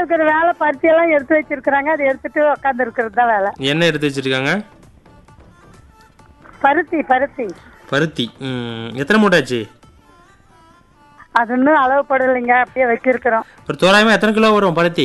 இருக்கிற வேலை பருத்தி எல்லாம் எடுத்து வச்சிருக்கிறாங்க அதை எடுத்துட்டு உட்காந்து இருக்கிறது தான் வேலை என்ன எடுத்து வச்சிருக்காங்க பருத்தி பருத்தி பருத்தி ம், எத்தனை மூட்டை ஆச்சு அது இன்னும் அளவு படலைங்க அப்படியே வச்சிருக்கிறோம் ஒரு தோராயமா எத்தனை கிலோ வரும் பருத்தி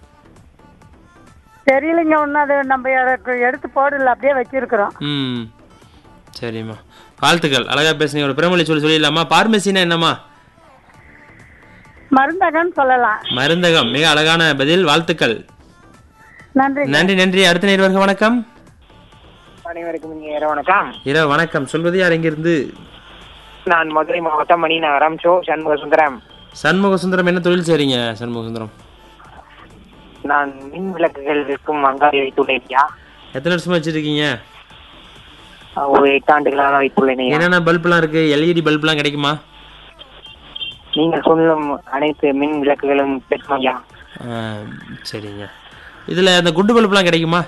தெரியலைங்க ஒன்றும் அது நம்ம எடு- எடுத்து போடல அப்படியே வச்சிருக்கிறோம் ம் சரிம்மா வாழ்த்துக்கள் அழகா பேசுனீங்க ஒரு பிரமொழி சொல்லி சொல்லிடலாமா பார்மசினா என்னம்மா மருந்தகன்னு சொல்லலாம் மருந்தகம் மிக அழகான பதில் வாழ்த்துக்கள் நன்றி நன்றி நன்றி அடுத்த நேர்வர்கள் வணக்கம் அனைவருக்கும் இனிய இரவு வணக்கம் இரவு வணக்கம் சொல்வது யார் எங்கிருந்து நான் மதுரை மாவட்டம் மணிநகரம் சோ சண்முக சுந்தரம் சண்முக சுந்தரம் என்ன தொழில் செய்றீங்க சண்முக சுந்தரம் நான் மின் விளக்குகள் விற்கும் அங்காடி வைத்துள்ளேன் ஐயா எத்தனை வருஷமா வச்சிருக்கீங்க ஒரு எட்டாண்டுகளாக வைத்துள்ளேன் ஐயா என்னென்ன பல்புலாம் இருக்கு எல்இடி பல்புலாம் கிடைக்குமா நீங்கள் சொல்லும் அனைத்து மின் விளக்குகளும் கிடைக்கும் ஐயா ஆ, சரிங்க இதுல அந்த குண்டு பல்புலாம் கிடைக்குமா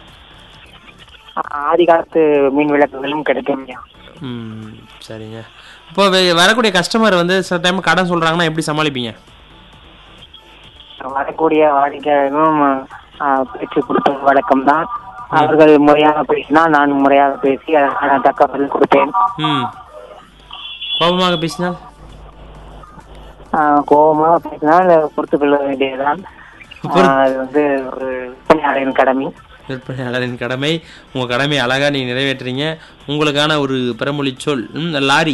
ஆதி காலத்து மின் விளக்குகளும் கிடைக்கும் ஐயா ம் சரிங்க இப்போ வெ- வரக்கூடிய கஸ்டமர் வந்து சில டைம் கடன் சொல்றாங்கன்னா எப்படி சமாளிப்பீங்க வரக்கூடிய வாடிக்கையாளர்களும் ஆஹ், பேச்சு கொடுப்பது வழக்கம் தான் அவர்கள் முறையாக பேசினால் நான் முறையாக பேசி அதற்கான தக்க பதில் கொடுப்பேன் ம் கோபமாக பேசினால் ஆஹ், கோபமாக பேசினால் பொறுத்துக் கொள்ள வேண்டியதுதான் ஆஹ், அது வந்து ஒரு பணியாளரின் கடமை விற்பனையாளரின் கடமை உங்க கடமை அழகா நீங்க நிறைவேற்றுறீங்க உங்களுக்கான ஒரு பிறமொழி சொல் ம், லாரி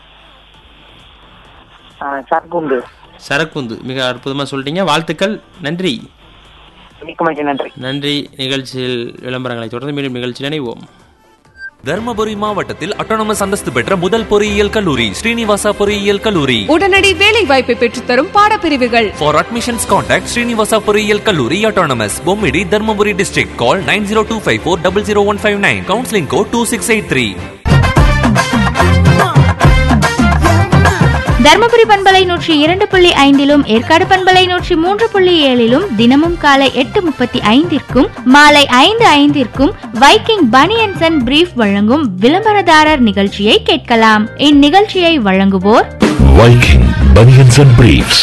ஆஹ், சர்க்குண்டு சரக்குந்து மிக அற்புதமா சொல்லிட்டீங்க வாழ்த்துக்கள் நன்றி மிக்க மகிழ்ச்சி நன்றி நன்றி நிகழ்ச்சியில் விளம்பரங்களை தொடர்ந்து மீண்டும் நிகழ்ச்சியில் இணைவோம் தர்மபுரி மாவட்டத்தில் அட்டானமஸ் அந்தஸ்து பெற்ற முதல் பொறியியல் கல்லூரி ஸ்ரீனிவாசா பொறியியல் கல்லூரி உடனடி வேலை வாய்ப்பை பெற்றுத்தரும் பாடப்பிரிவுகள் For admissions contact Srinivasa பொறியியல் கல்லூரி autonomous Bommidi Dharmapuri district call 9025400159 counseling code 2683 Dharmapuri பண்பலை நூற்றி இரண்டு புள்ளி ஐந்திலும் ஏற்காடு பண்பலை நூற்றி மூன்று புள்ளி ஏழிலும் தினமும் காலை எட்டு முப்பத்தி ஐந்திற்கும் மாலை ஐந்து ஐந்திற்கும் வைக்கிங் பனியன்சன் அண்ட் பிரீஃப் வழங்கும் விளம்பரதாரர் நிகழ்ச்சியை கேட்கலாம் இந்நிகழ்ச்சியை வழங்குவோர் Viking Bunions and Briefs.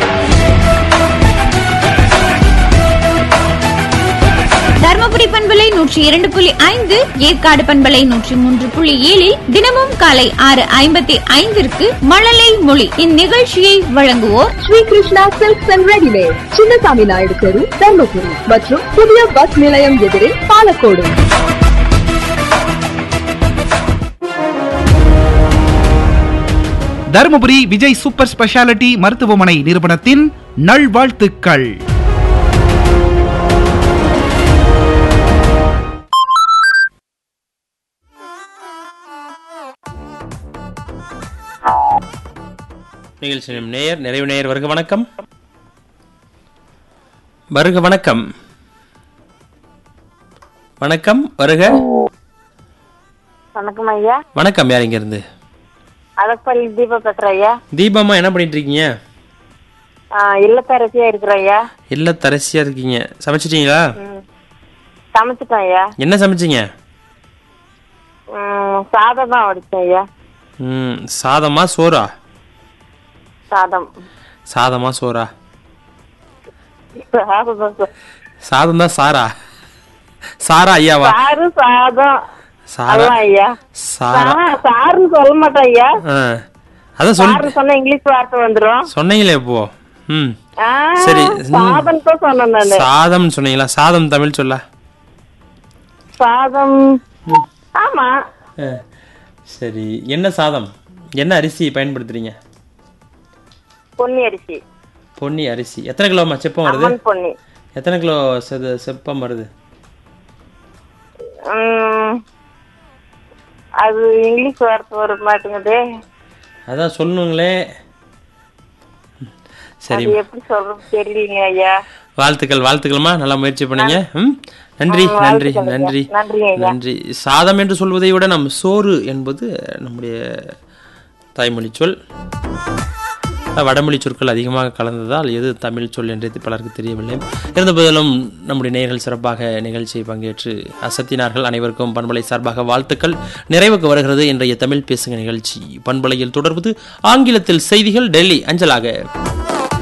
Dharmapuri பண்பலை நூற்றி இரண்டு புள்ளி ஐந்து ஏற்காடு பண்பலை நூற்றி மூன்று புள்ளி ஏழில் தினமும் காலை ஆறு ஐம்பத்தி ஐந்திற்கு மழலை மொழி இந்நிகழ்ச்சியை வழங்குவோர் Shri Krishna silks and readymade Chinnasamy Naidu தெரு தர்மபுரி மற்றும் புதிய பஸ் நிலையம் எதிரே பாலக்கோடு தருமபுரி விஜய் சூப்பர் ஸ்பெஷாலிட்டி மருத்துவமனை நிறுவனத்தின் நல்வாழ்த்துக்கள் நிகழ்ச்சி நேயர் நிறைவு நேயர் வருக வணக்கம் வருக வணக்கம் வணக்கம் வருக வணக்கம் ஐயா வணக்கம் யார் இங்க இருந்து அழகப்பள்ளி தீபா பேசுறேன் ஐயா தீபம்மா என்ன பண்ணிட்டு இருக்கீங்க இல்லத்தரசியா இருக்கிறேன் ஐயா இல்லத்தரசியா இருக்கீங்க சமைச்சிட்டீங்களா சமைச்சிட்டேன் ஐயா என்ன சமைச்சீங்க சாதம் தான் வடிச்சேன் ஐயா ம் சாதமா சோறா சாதம் சாதமா சோறா சாதம் தான் சாதம் தான் சாரா சாரா ஐயாவா சாரு சாதம் சாரா அதான் ஐயா சாரா சா- சாருன்னு சொல்ல மாட்டேன் ஐயா ஆ அதான் சொல் சாரு சொன்னா இங்கிலீஷ் வார்த்தை வந்துரும் சொன்னீங்களே இப்போ ம் ஆ, சரி. சாதம் தான் சொன்னேன் நானு சாதம்னு சொன்னீங்களா சாதம் தமிழ் சொல்ல சாதம் ஆமா ஆ, சரி என்ன சாதம் என்ன அரிசி பயன்படுத்துறீங்க பொன்னி அரிசி பொன்னி அரிசி எத்தனை கிலோமா செப்பம் வருது அம்மன் பொன்னி எத்தனை கிலோ செது செப்பம் வருது உம், அது இங்கிலீஷ் வார்த்தை வர மாட்டேங்குதே அதான் சொல்லணுங்களே சரி அது எப்படி சொல்றது தெரியலீங்க ஐயா வாழ்த்துக்கள் வாழ்த்துக்கள்மா நல்லா முயற்சி பண்ணீங்க ம் நன்றி ஆ, நன்றி வாழ்த்துக்கள் ஐயா. நன்றி நன்றிங்க ஐயா. நன்றி சாதம் என்று சொல்வதை விட நம் சோறு என்பது நம்முடைய தாய்மொழி சொல் வடமொழி சொற்கள் அதிகமாக கலந்ததால் எது தமிழ் சொல் என்று பலருக்கு தெரியவில்லை இருந்த போதிலும் நம்முடைய நேயர்கள் சிறப்பாக நிகழ்ச்சியை பங்கேற்று அசத்தினார்கள் அனைவருக்கும் பண்பலை சார்பாக வாழ்த்துக்கள் நிறைவுக்கு வருகிறது இன்றைய தமிழ் பேசுங்க நிகழ்ச்சி பண்பலையில் தொடர்வது ஆங்கிலத்தில் செய்திகள் டெல்லி அஞ்சலாக